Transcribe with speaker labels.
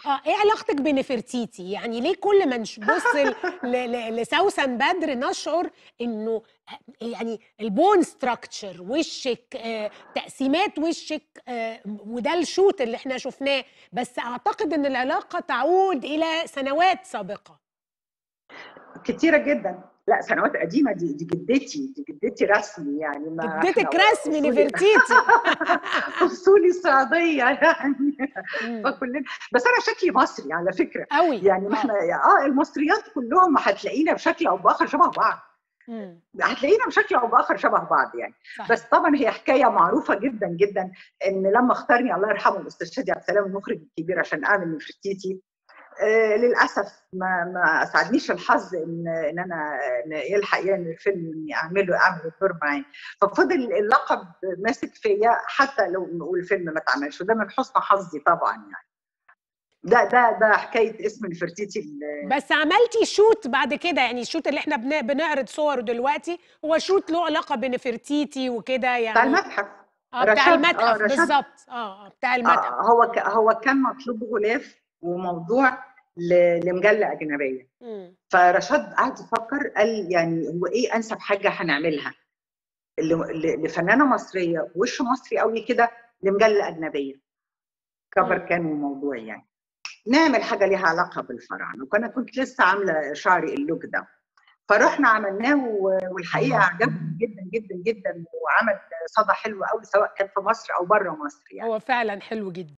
Speaker 1: آه، إيه علاقتِك بنفرتيتي؟ يعني ليه كل ما نبُص ل ل لسوسن بدر نشعر إنه ه يعني الbone structure وشِّك آآ تقسيمات وشِّك آآ وده الshoot اللي إحنا شُفناه، بس أعتقد إن العلاقة تعود إلى سنوات سابقة.
Speaker 2: كتيرة جدًا، لأ سنوات قديمة دي دي جدتي، دي جدتي رسمي يعني ما إحنا
Speaker 1: جدتِك رسمي
Speaker 2: أصولي
Speaker 1: نفرتيتي.
Speaker 2: أصولي صعيدية يعني
Speaker 1: إمم.
Speaker 2: فكلنا بس أنا شكلي مصري على فكرة،
Speaker 1: أوي،
Speaker 2: يعني ما
Speaker 1: آه.
Speaker 2: إحنا آه المصريات كلّهم هتلاقينا بشكل أو بآخر شبه بعض.
Speaker 1: إمم.
Speaker 2: هتلاقينا بشكل أو بآخر شبه بعض يعني، بس
Speaker 1: صحيح.
Speaker 2: طبعًا هي حكاية معروفة جدًا، جدًا إن لمّا اختارني الله يرحمه الأستاذ شادي عبد السلام المخرج الكبير عشان أعمل نفرتيتي، آآ للأسف ما ما أسعدنيش الحظ إن إن أنا إن يلحق يعني الفيلم إني أعمله أعمل الدور معاه، ففضل اللقب ماسك فيّا حتى لو والفيلم ما اتعملش، وده من حُسن حظي طبعًا يعني. ده ده ده حكاية اسم نفرتيتي ال
Speaker 1: بس عملتِ shoot بعد كده، يعني الshoot اللي إحنا بن بنعرض صوره دلوقتي هو shoot له علاقة بنفرتيتي وكده
Speaker 2: بتاع
Speaker 1: يعني
Speaker 2: المتحف،
Speaker 1: آه، بتاع
Speaker 2: رشاد آه
Speaker 1: المتحف
Speaker 2: رشاد
Speaker 1: بالضبط، آه، آه، بتاع المتحف.
Speaker 2: آه، هو ك هو كان مطلوب غلاف وموضوع ل لمجلة أجنبية،
Speaker 1: إمم.
Speaker 2: فرشاد قعد يفكّر قال يعني هو إيه أنسب حاجة هنعملها ل ل لفنانة مصرية وِش مصري أوي كده لمجلة أجنبية. cover
Speaker 1: إمم.
Speaker 2: كان وموضوع يعني. نعمل حاجة ليها علاقة بالفراعنة، وأنا كنت لسه عاملة شعري الlook ده، فرُحنا عملناه و والحقيقة عجبهم جدًا، جدًا، جدًا وعمل صدى حلو أوي سواء كان في مصر أو برّه مصر يعني.
Speaker 1: هو فعلًا حلو جدًا.